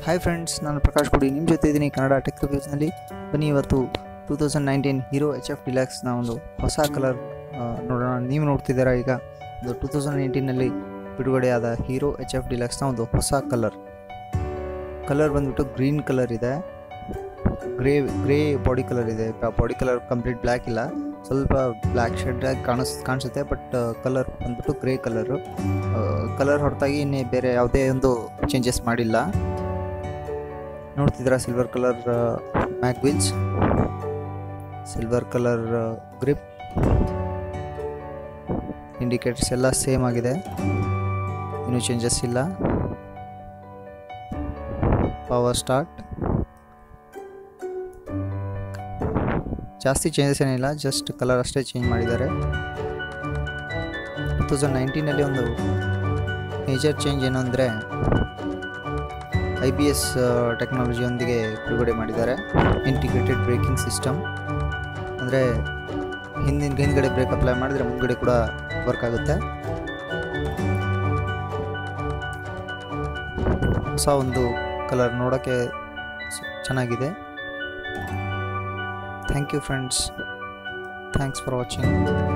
hi friends ನಾನು ಪ್ರಕಾಶ್ ಗುಡಿ ನಿಮ್ಮ ಜೊತೆ ಇದ್ದೀನಿ ಕನ್ನಡ ಟೆಕ್ ರಿವ್ಯೂಸ್ನಲ್ಲಿ ಬನ್ನಿ ಇವತ್ತು two thousand nineteen hero H F ಡಿಲಕ್ಸ್ನ ಒಂದು ಹೊಸ ಕಲರ್ ನೋಡೋಣ ನೀವು ನೋಡ್ತಿದ್ದೀರಾ ಈಗ ಒಂದು ಟೂ ತೌಸಂಡ್ ನೈನ್ಟೀನಲ್ಲಿ ಬಿಡುಗಡೆಯಾದ ಹೀರೋ ಎಚ್ ಎಫ್ ಡಿಲಕ್ಸ್ನ ಒಂದು ಹೊಸ ಕಲರ್ ಕಲರ್ ಬಂದ್ಬಿಟ್ಟು ಗ್ರೀನ್ ಕಲರ್ ಇದೆ ಗ್ರೇ ಗ್ರೇ ಬಾಡಿ ಕಲರ್ ಇದೆ ಬಾಡಿ ಕಲರ್ ಕಂಪ್ಲೀಟ್ ಬ್ಲ್ಯಾಕ್ ಇಲ್ಲ ಸ್ವಲ್ಪ ಬ್ಲ್ಯಾಕ್ ಶೇಡ್ ಆಗಿ ಕಾಣಿಸ್ ಕಾಣಿಸುತ್ತೆ ಬಟ್ ಕಲರ್ ಬಂದ್ಬಿಟ್ಟು ಗ್ರೇ ಕಲರು ಕಲರ್ ಹೊರತಾಗಿ ಇನ್ನೇ ಬೇರೆ ಯಾವುದೇ ಒಂದು ಚೇಂಜಸ್ ಮಾಡಿಲ್ಲ ನೋಡ್ತಿದ್ದೀರಾ silver colour mag wheels silver colour grip indicators ಎಲ್ಲ ಸೇಮ್ ಆಗಿದೆ ಇನ್ನೂ ಚೇಂಜಸ್ ಇಲ್ಲ ಪವರ್ ಸ್ಟಾರ್ಟ್ ಜಾಸ್ತಿ ಚೇಂಜಸ್ ಏನಿಲ್ಲ ಜಸ್ಟ್ ಕಲರ್ ಅಷ್ಟೇ ಚೇಂಜ್ ಮಾಡಿದ್ದಾರೆ ಟೂ ತೌಸಂಡ್ ನೈನ್ಟೀನಲ್ಲಿ ಒಂದು ಮೇಜರ್ ಚೇಂಜ್ ಏನು ಅಂದರೆ ಐ ಬಿ ಎಸ್ ಟೆಕ್ನಾಲಜಿಯೊಂದಿಗೆ ಬಿಡುಗಡೆ ಮಾಡಿದ್ದಾರೆ ಇಂಟಿಗ್ರೇಟೆಡ್ ಬ್ರೇಕಿಂಗ್ ಸಿಸ್ಟಮ್ ಅಂದರೆ ಹಿಂದಿನ ಹಿಂದ್ಗಡೆ ಬ್ರೇಕ್ ಅಪ್ಲೈ ಮಾಡಿದರೆ ಮುಂದ್ಗಡೆ ಕೂಡ ವರ್ಕ್ ಆಗುತ್ತೆ ಹೊಸ ಒಂದು ಕಲರ್ ನೋಡೋಕ್ಕೆ ಚೆನ್ನಾಗಿದೆ thank you friends thanks for watching